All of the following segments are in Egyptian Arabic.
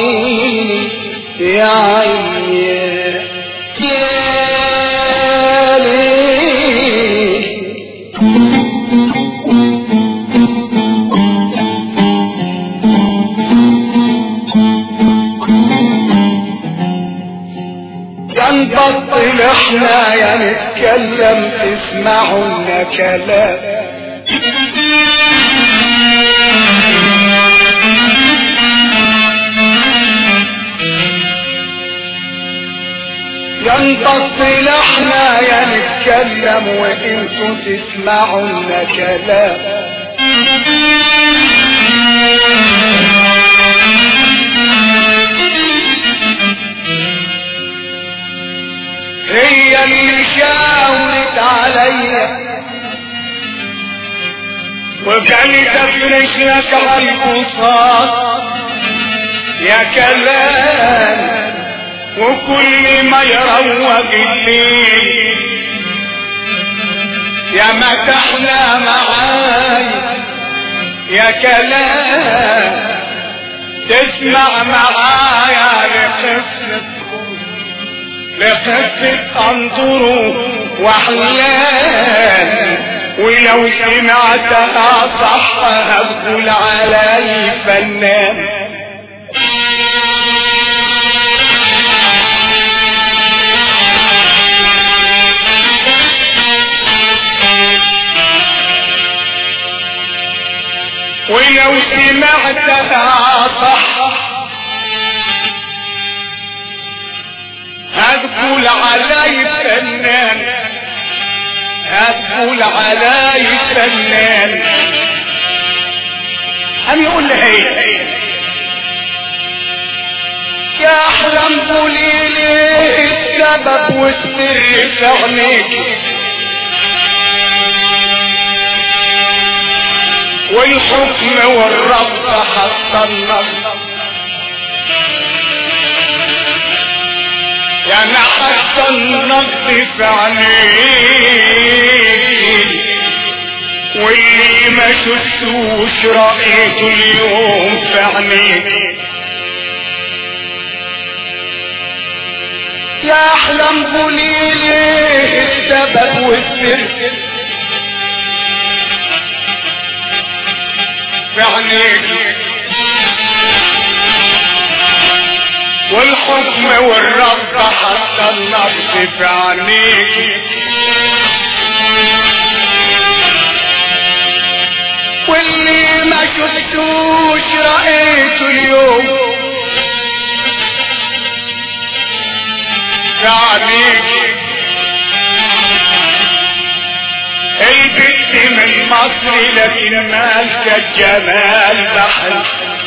عيني يا عيني يا ليل ينبطل احنا يا نتكلم تسمعوا كلام ينبطل احنا يا نتكلم وانتوا تسمعوا كلام هي اللي شاورت عليا وكانت افرش لك البساط يا كلام وكل ما يروق الليل يا ما تحلى معاي يا كلام تسمع معايا لقصة لقصة انظروا واحلام ولو سمعتها صح هتقول علي فنان ولو سمعتها صح هتقول علي فنان هتقول علي فنان هم يقول لي ايه يا احلم قولي ليه السبب والسر في عينيك والحكم والرب حتى النصر يعني حتى النص في عينيك واللي ما شفتوش رأيته اليوم في عينيك يا احلم قولي ليه السبب والسر في عينيك والحكم والرب حتى النفس في عينيك واللي ما شفتوش رأيته اليوم في عينيك البنت من مصر لكن مالك الجمال بحر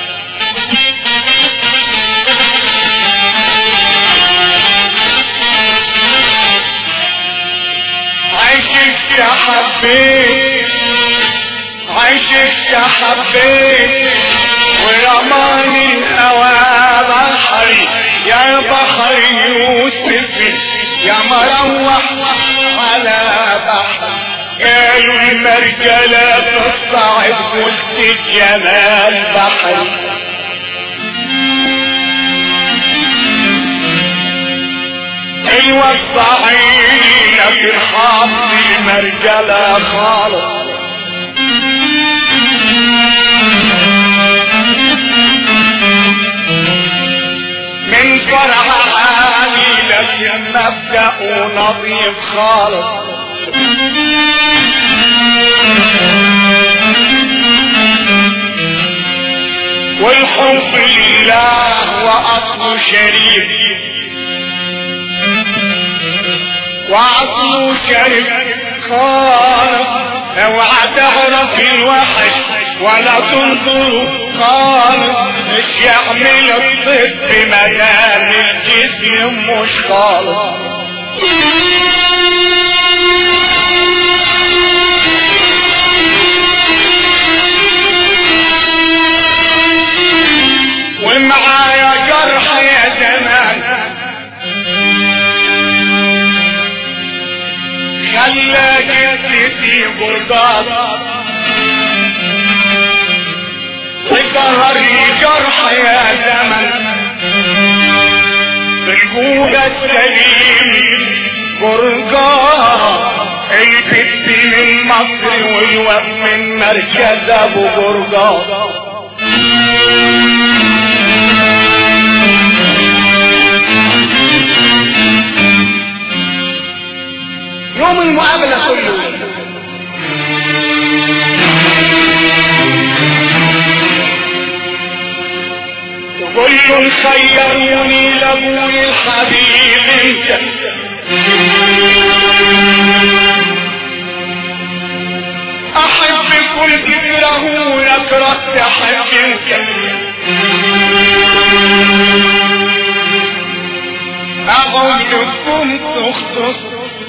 عشت يا حبيت عشت يا حبيت ورماني الهوى بحري يا بحر يوسف يا مروح على بحر قالوا المرجلة تصعد قلت الجمال بحري ايوه الصعيد في حظ المرجلة خالص من فرح عالي لكن مبدأ نظيف خالص والحب لله وأصل شريف وعصله شريف خالص اوعى تعرف الوحش ولا تنظر خالص مش يعمل الطب مدام الجسم مش خالص ومعايا جرح يا زمان خلى جدتي برداد وقهر جرح يا زمن سليم برجاه البت من مصر والوف من مركز ابو برجاه يوم المقابلة كله كل خيروني لابوي الحبيب انت احب كل كبره يكره تحب انت اغلقكم تختص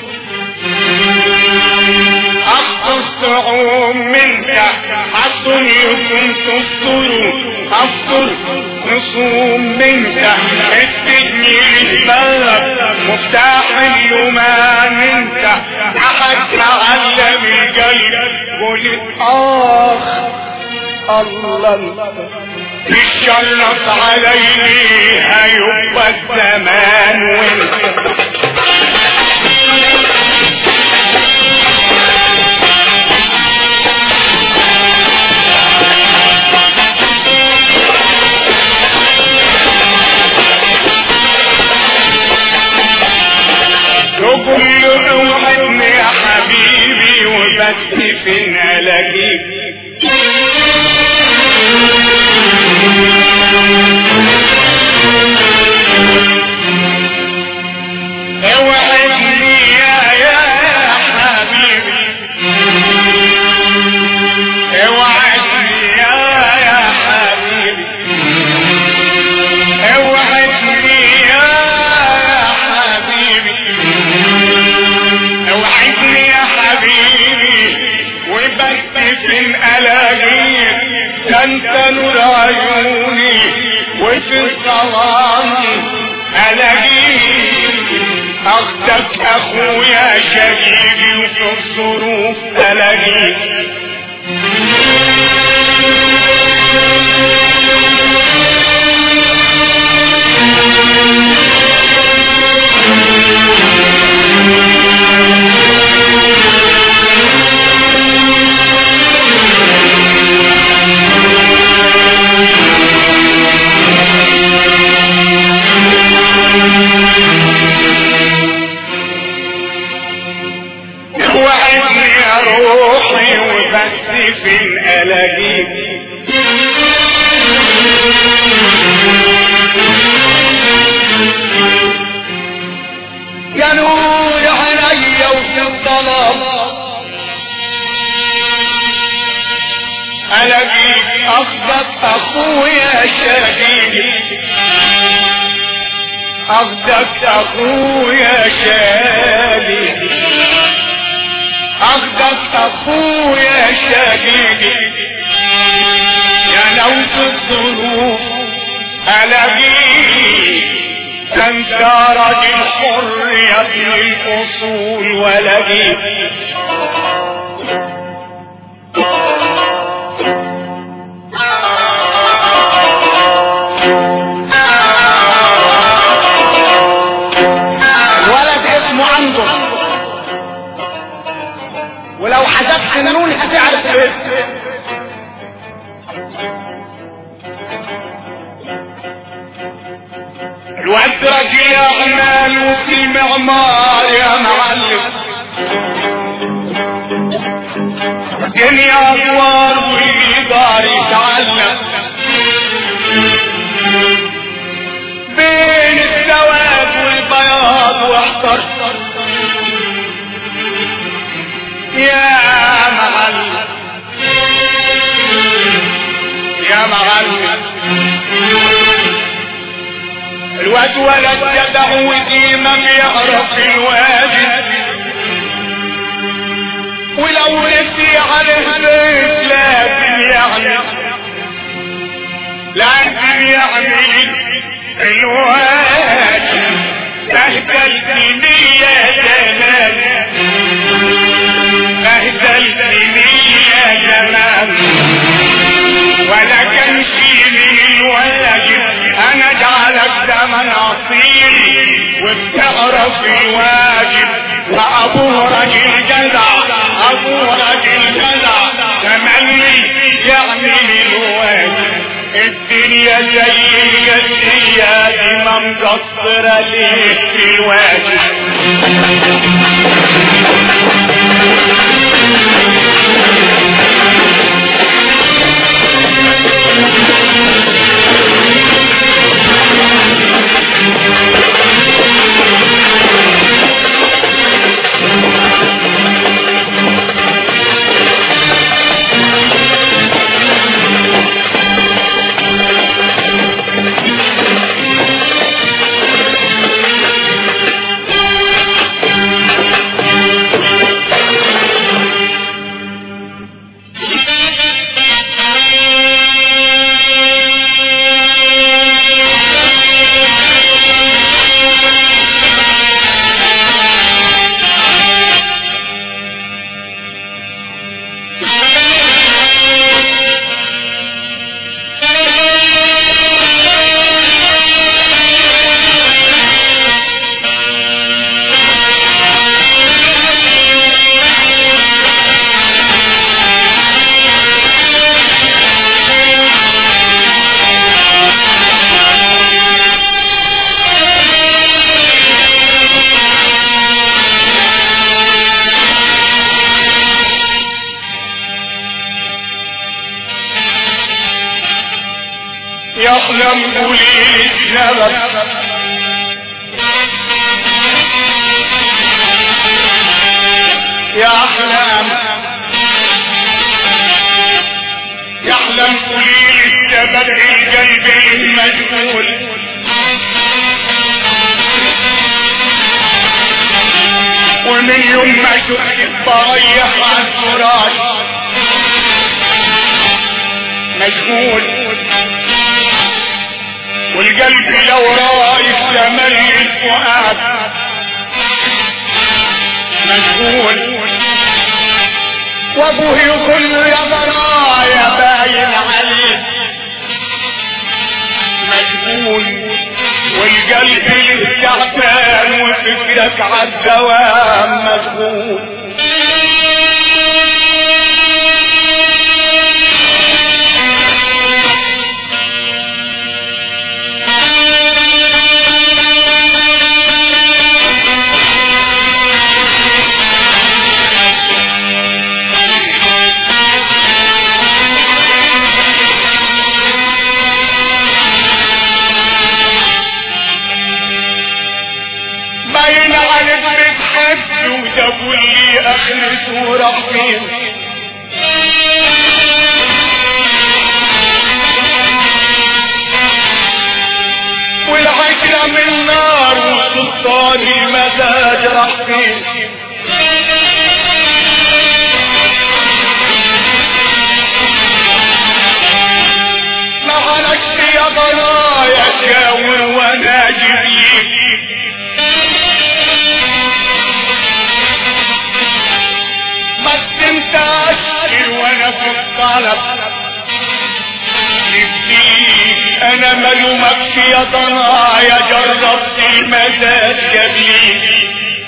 اختص تعوم منك عصيكم تستروا افطر نصوم منك اتجني الباب مفتاح اليومان انت احد معلم القلب قلت اخ الله تشرط عليه هيبقى الزمان وانت كل اوعدني يا حبيبي وبس فين الاقيك اوعدني يا يا حبيبي اوعدني يا يا حبيبي اوعدني يا حبيبي اوعدني يا حبيبي وبس فين الاقيك ده انت نور عيوني وفي الظلام الاقيك اخدك اخويا شقيقي وفي الظروف الاقيك وعدني يا روحي وبس فين الاقيك يا نور عيني وفي الظلام الاقيك اخدك اخويا شقيقي اخدك اخويا شقيقي اخدك اخويا شقيقي يا لوت الظروف الاقيك انت راجل حر يا ابن الاصول ولاقيك ولد اسمه عنده ولو حذفت النون هتعرف الاسم الواد رجل اعمال وفي معمار يا معلم دنيا ادوار والادار يتعلم بين السواد والبياض واحتر يا معلم يا معلم الواد ولد جدع وديما بيعرف الواجب ولو نسي عليه البيت لازم يعمل لازم يعمل الواجب بهدلتني يا جمال بهدلتني يا جمال ولا كمشي من الواجب انا جعلك زمن اصيل وبتعرف الواجب وابوه راجل جدع ابوه راجل جدع تملي يعمل الواجب الدنيا زي الجسية ما مقصرة ليه في الواجب يحلم قليل السبب يحلم يحلم قليل السبب القلب المشغول ومن يوم ما شفت بريح عن فراش مشغول والقلب لو رايح تملي الفؤاد مشغول وابوه يقول له يا برايا باين عليك مشغول والقلب تعبان وفكرك عالدوام مشغول باين عليك بتحب وتقول لي اخرته رحيم والعشرة من نار والسلطان المزاج رحيم ما غلقش يا ضنايا جاور وانا جبيك بس انت اشكر وانا في الطلب نفسيك انا ملومك يا ضنايا جربت المزاج جميل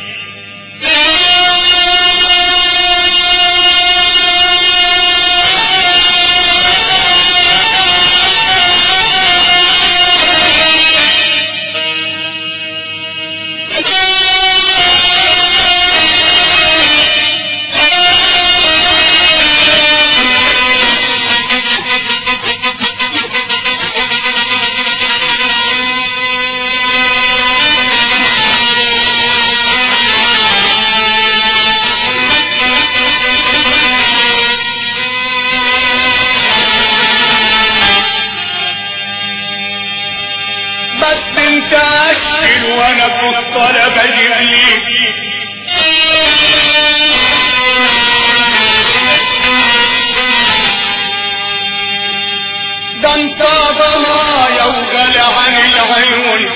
بس انت اشكر وانا في الطلب اجيب ده انت ضنايا وغلى عن العيون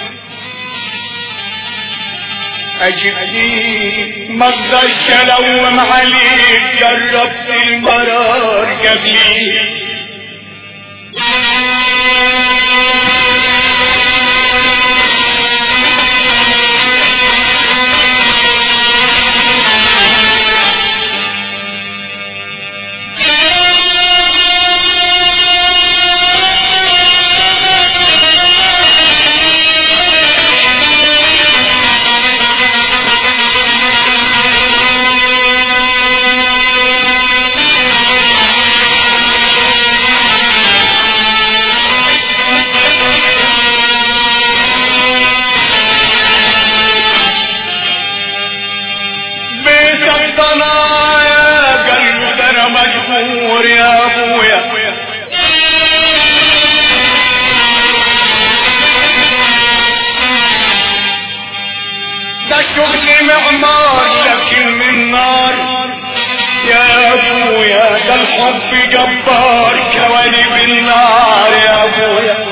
اجبني ما اقدرش الوم عليك جربت المرار قبلي ابويا